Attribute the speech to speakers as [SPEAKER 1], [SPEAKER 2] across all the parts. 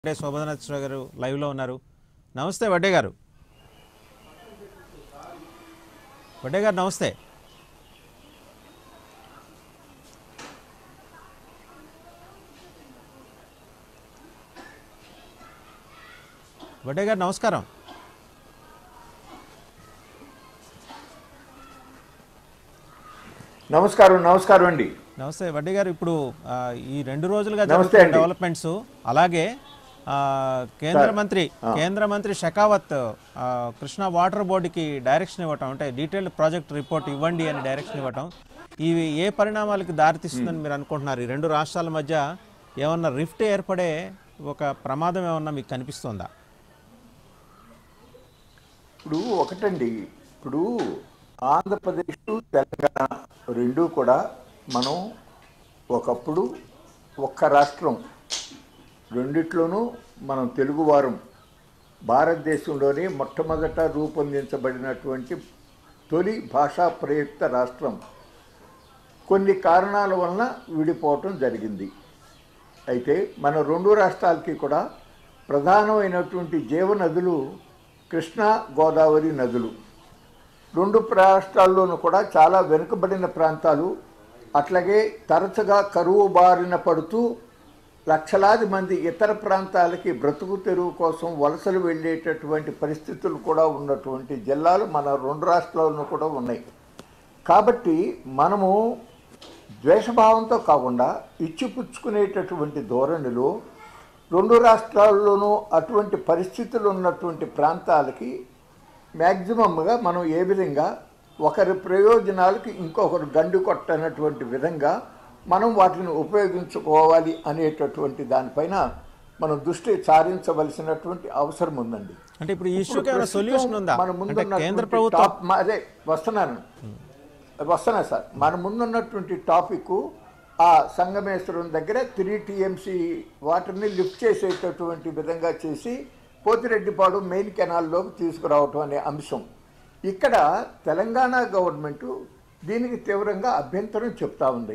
[SPEAKER 1] అంటే శోభనాథ్ గారు లైవ్లో ఉన్నారు నమస్తే వడ్డే గారు వడ్డే గారు నమస్తే వడ్డే గారు నమస్కారం
[SPEAKER 2] నమస్కారం నమస్కారం అండి
[SPEAKER 1] నమస్తే వడ్డీ గారు ఇప్పుడు ఆ, ఈ రెండు రోజులుగా
[SPEAKER 2] నమస్తే
[SPEAKER 1] జరుగుతున్న
[SPEAKER 2] అండి.
[SPEAKER 1] డెవలప్మెంట్స్ అలాగే ఆ, కేంద్ర మంత్రి కేంద్ర మంత్రి షెకావత్ ఆ, కృష్ణా వాటర్ బోర్డుకి డైరెక్షన్ ఇవ్వటం అంటే డీటెయిల్డ్ ప్రాజెక్ట్ రిపోర్ట్ ఇవ్వండి అని డైరెక్షన్ ఇవ్వటం ఇవి ఏ పరిణామాలకు దారితీస్తుందని మీరు అనుకుంటున్నారు ఈ రెండు రాష్ట్రాల మధ్య ఏమన్నా రిఫ్ట్ ఏర్పడే ఒక ప్రమాదం ఏమన్నా మీకు కనిపిస్తుందా
[SPEAKER 2] ఇప్పుడు ఒకటండి ఇప్పుడు ఆంధ్రప్రదేశ్ తెలంగాణ రెండూ కూడా మనం ఒకప్పుడు ఒక్క రాష్ట్రం రెండిట్లోనూ మనం తెలుగువారం భారతదేశంలోనే మొట్టమొదట రూపొందించబడినటువంటి తొలి భాషా ప్రయుక్త రాష్ట్రం కొన్ని కారణాల వలన విడిపోవటం జరిగింది అయితే మన రెండు రాష్ట్రాలకి కూడా ప్రధానమైనటువంటి జీవనదులు కృష్ణా గోదావరి నదులు రెండు రాష్ట్రాల్లోనూ కూడా చాలా వెనుకబడిన ప్రాంతాలు అట్లాగే తరచుగా కరువు బారిన పడుతూ లక్షలాది మంది ఇతర ప్రాంతాలకి బ్రతుకు తెరువు కోసం వలసలు వెళ్ళేటటువంటి పరిస్థితులు కూడా ఉన్నటువంటి జిల్లాలు మన రెండు రాష్ట్రాల్లోనూ కూడా ఉన్నాయి కాబట్టి మనము ద్వేషభావంతో కాకుండా ఇచ్చిపుచ్చుకునేటటువంటి ధోరణిలో రెండు రాష్ట్రాల్లోనూ అటువంటి పరిస్థితులు ఉన్నటువంటి ప్రాంతాలకి మ్యాక్సిమంగా మనం ఏ విధంగా ఒకరి ప్రయోజనాలకు ఇంకొకరు గండు కొట్టనటువంటి విధంగా మనం వాటిని ఉపయోగించుకోవాలి అనేటటువంటి దానిపైన మనం దృష్టి సారించవలసినటువంటి అవసరం ఉందండి
[SPEAKER 1] అంటే ఇప్పుడు ఈ ఇష్యూకి
[SPEAKER 2] ఇప్పుడు
[SPEAKER 1] ఏమైనా సొల్యూషన్ ఉందా
[SPEAKER 2] మన ముందు
[SPEAKER 1] అంటే కేంద్ర
[SPEAKER 2] ఉన్నటువంటి
[SPEAKER 1] ప్రభుత్వం
[SPEAKER 2] టాప్- మ- అదే వస్తున్నాను వస్తున్నా సార్ మన ముందున్నటువంటి టాపిక్ ఆ సంగమేశ్వరం దగ్గర త్రీ టీఎంసీ వాటర్ని లిఫ్ట్ చేసేటటువంటి విధంగా చేసి పోతిరెడ్డిపాడు మెయిన్ కెనాల్లోకి తీసుకురావటం అనే అంశం ఇక్కడ తెలంగాణ గవర్నమెంట్ దీనికి తీవ్రంగా అభ్యంతరం చెప్తా ఉంది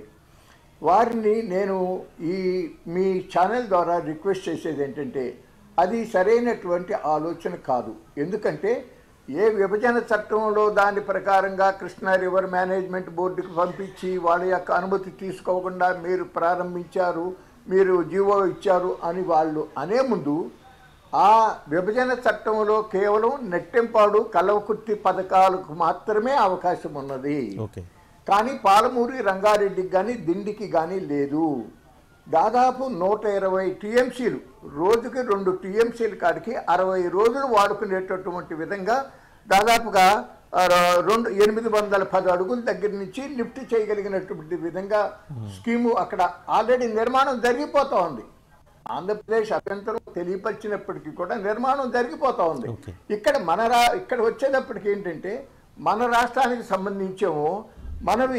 [SPEAKER 2] వారిని నేను ఈ మీ ఛానల్ ద్వారా రిక్వెస్ట్ చేసేది ఏంటంటే అది సరైనటువంటి ఆలోచన కాదు ఎందుకంటే ఏ విభజన చట్టంలో దాని ప్రకారంగా కృష్ణా రివర్ మేనేజ్మెంట్ బోర్డుకి పంపించి వాళ్ళ యొక్క అనుమతి తీసుకోకుండా మీరు ప్రారంభించారు మీరు జీవో ఇచ్చారు అని వాళ్ళు అనే ముందు ఆ విభజన చట్టంలో కేవలం నెట్టెంపాడు కలవకుర్తి పథకాలకు మాత్రమే అవకాశం ఉన్నది
[SPEAKER 1] ఓకే
[SPEAKER 2] కానీ పాలమూరి రంగారెడ్డికి కానీ దిండికి కానీ లేదు దాదాపు నూట ఇరవై టీఎంసీలు రోజుకి రెండు టీఎంసీల కాడికి అరవై రోజులు వాడుకునేటటువంటి విధంగా దాదాపుగా ఆ, రెండు ఎనిమిది వందల పది అడుగుల దగ్గర నుంచి లిఫ్ట్ చేయగలిగినటువంటి విధంగా స్కీము అక్కడ ఆల్రెడీ నిర్మాణం జరిగిపోతా ఉంది ఆంధ్రప్రదేశ్ అభ్యంతరం తెలియపరిచినప్పటికీ కూడా నిర్మాణం జరిగిపోతా ఉంది
[SPEAKER 1] Okay.
[SPEAKER 2] ఇక్కడ మన రా ఇక్కడ వచ్చేటప్పటికి ఏంటంటే మన రాష్ట్రానికి సంబంధించేమో మనవి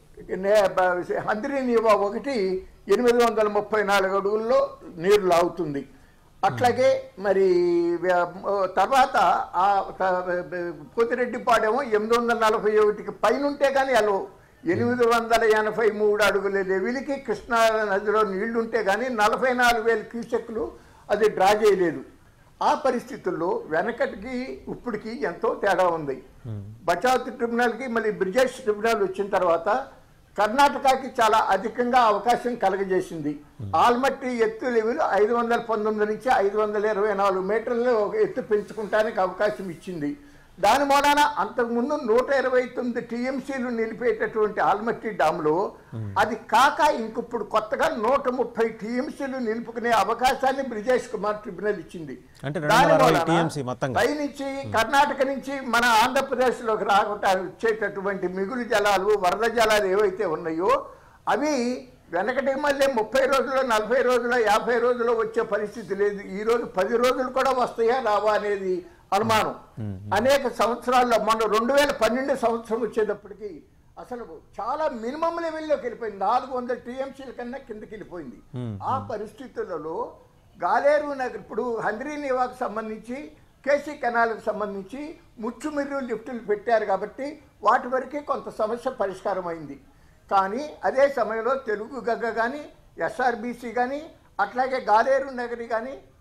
[SPEAKER 2] నే- బ- హంద్రి నీవా ఒకటి ఎనిమిది వందల ముప్పై నాలుగు అడుగుల్లో నీరు లాగుతుంది అట్లాగే మరి వ్య- తర్వాత ఆ పోతిరెడ్డిపాడేమో ఎనిమిది వందల నలభై ఒకటికి పైన ఉంటే కానీ అలో ఎనిమిది వందల ఎనభై మూడు అడుగుల లెవెల్కి కృష్ణా నదిలో నీళ్లుంటే కానీ నలభై నాలుగు వేల క్యూసెక్లు అది డ్రా చేయలేదు ఆ పరిస్థితుల్లో వెనకటికి ఇప్పటికి ఎంతో తేడా ఉంది బచావత్ ట్రిబ్యునల్కి మళ్ళీ బ్రిజేష్ ట్రిబ్యునల్ వచ్చిన తర్వాత కర్ణాటకకి చాలా అధికంగా అవకాశం కలగజేసింది ఆల్మట్టి ఎత్తు లెవెల్ ఐదు వందల పంతొమ్మిది నుంచి ఐదు వందల ఇరవై నాలుగు మీటర్లు ఒక ఎత్తు పెంచుకుంటానికి అవకాశం ఇచ్చింది దాని మూలాన అంతకుముందు నూట ఇరవై తొమ్మిది టీఎంసీలు నిలిపేటటువంటి ఆల్మట్టి డామ్లో అది కాక ఇంకిప్పుడు కొత్తగా నూట ముప్పై టీఎంసీలు నిలుపుకునే అవకాశాన్ని బ్రిజేష్ కుమార్ ట్రిబ్యునల్ ఇచ్చింది
[SPEAKER 1] అంటే రెండు
[SPEAKER 2] దాని
[SPEAKER 1] వందల అరవై
[SPEAKER 2] మూలాన
[SPEAKER 1] TMC మొత్తంగా.
[SPEAKER 2] పై నుంచి కర్ణాటక నుంచి మన ఆంధ్రప్రదేశ్లోకి రాకుండా వచ్చేటటువంటి మిగులు జలాలు వరద జలాలు ఏవైతే ఉన్నాయో అవి వెనకటి మళ్ళీ ముప్పై రోజులు నలభై రోజులు యాభై రోజులు వచ్చే పరిస్థితి లేదు ఈ రోజు పది రోజులు కూడా వస్తాయా రావా అనేది అనుమానం అనేక సంవత్సరాల్లో మొన్న రెండు వేల పన్నెండు సంవత్సరం వచ్చేటప్పటికి అసలు చాలా మినిమం లెవెల్లోకి వెళ్ళిపోయింది నాలుగు వందల టీఎంసీల కన్నా కిందకి వెళ్ళిపోయింది ఆ పరిస్థితులలో గాలేరు నగర్ ఇప్పుడు హంద్రీ నివాకు సంబంధించి కేసీ కెనాల్కి సంబంధించి ముచ్చుమిర్రు లిఫ్టులు పెట్టారు కాబట్టి వాటి వరకే కొంత సమస్య పరిష్కారం అయింది కానీ అదే సమయంలో తెలుగు గగ్గ కానీ ఎస్ఆర్బీసీ కానీ అట్లాగే గాలేరు నగరి కానీ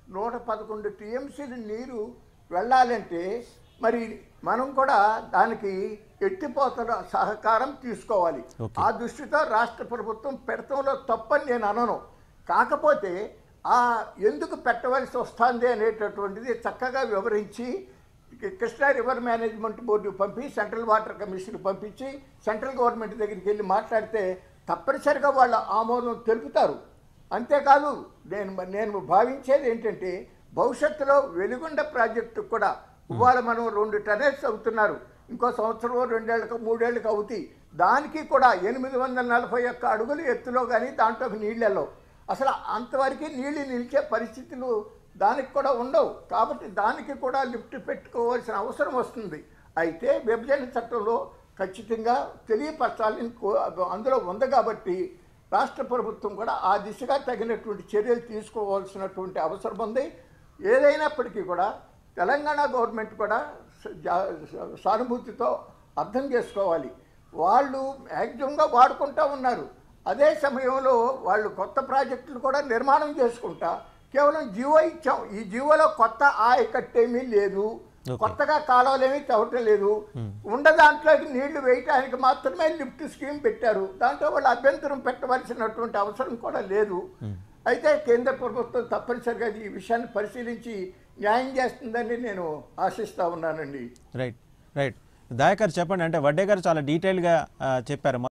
[SPEAKER 2] నూట పదకొండు టీఎంసీలు నీరు వెళ్ళాలంటే మరి మనం కూడా దానికి ఎట్టిపోతల సహకారం తీసుకోవాలి
[SPEAKER 1] Okay.
[SPEAKER 2] ఆ దృష్టితో రాష్ట్ర ప్రభుత్వం పెడతంలో తప్పని నేను అనను కాకపోతే ఆ ఎందుకు పెట్టవలసి వస్తుంది అనేటటువంటిది చక్కగా వివరించి కృష్ణా రివర్ మేనేజ్మెంట్ బోర్డు పంపి సెంట్రల్ వాటర్ కమిషన్ పంపించి సెంట్రల్ గవర్నమెంట్ దగ్గరికి వెళ్ళి మాట్లాడితే తప్పనిసరిగా వాళ్ళ ఆమోదం తెలుపుతారు అంతేకాదు నేను నేను భావించేది ఏంటంటే భవిష్యత్తులో వెలుగొండ ప్రాజెక్టు కూడా ఇవాళ మనం రెండు టనల్స్ అవుతున్నారు ఇంకో సంవత్సరం రెండేళ్ళకి మూడేళ్ళకి అవుతాయి దానికి కూడా ఎనిమిది వందల నలభై ఒక్క అడుగులు ఎత్తులో కానీ దాంట్లో నీళ్ళలో అసలు అంతవరకు నీళ్లు నిలిచే పరిస్థితులు దానికి కూడా ఉండవు కాబట్టి దానికి కూడా లిఫ్ట్ పెట్టుకోవాల్సిన అవసరం వస్తుంది అయితే విభజన చట్టంలో ఖచ్చితంగా తెలియపరచాలని కో- అందులో ఉంది కాబట్టి రాష్ట్ర ప్రభుత్వం కూడా ఆ దిశగా తగినటువంటి చర్యలు తీసుకోవాల్సినటువంటి అవసరం ఉంది ఏదైనప్పటికీ కూడా తెలంగాణ గవర్నమెంట్ కూడా స- జా- సానుభూతితో అర్థం చేసుకోవాలి వాళ్ళు మ్యాక్సిమంగా వాడుకుంటా ఉన్నారు అదే సమయంలో వాళ్ళు కొత్త ప్రాజెక్టులు కూడా నిర్మాణం చేసుకుంటా కేవలం జీవో ఇచ్చాం ఈ జీవోలో కొత్త ఆయకట్టేమీ లేదు
[SPEAKER 1] Okay.
[SPEAKER 2] కొత్తగా కాలువలేమీ తవ్వటం లేదు ఉండ దాంట్లోకి నీళ్లు వేయటానికి మాత్రమే లిఫ్ట్ స్కీమ్ పెట్టారు దాంట్లో వాళ్ళు అభ్యంతరం పెట్టవలసినటువంటి అవసరం కూడా లేదు అయితే కేంద్ర ప్రభుత్వం తప్పనిసరిగా ఈ విషయాన్ని పరిశీలించి న్యాయం చేస్తుందని నేను ఆశిస్తా ఉన్నానండి
[SPEAKER 1] రైట్ రైట్ దయాకర్ చెప్పండి అంటే వడ్డే గారు చాలా డీటెయిల్గా ఆ, చెప్పారు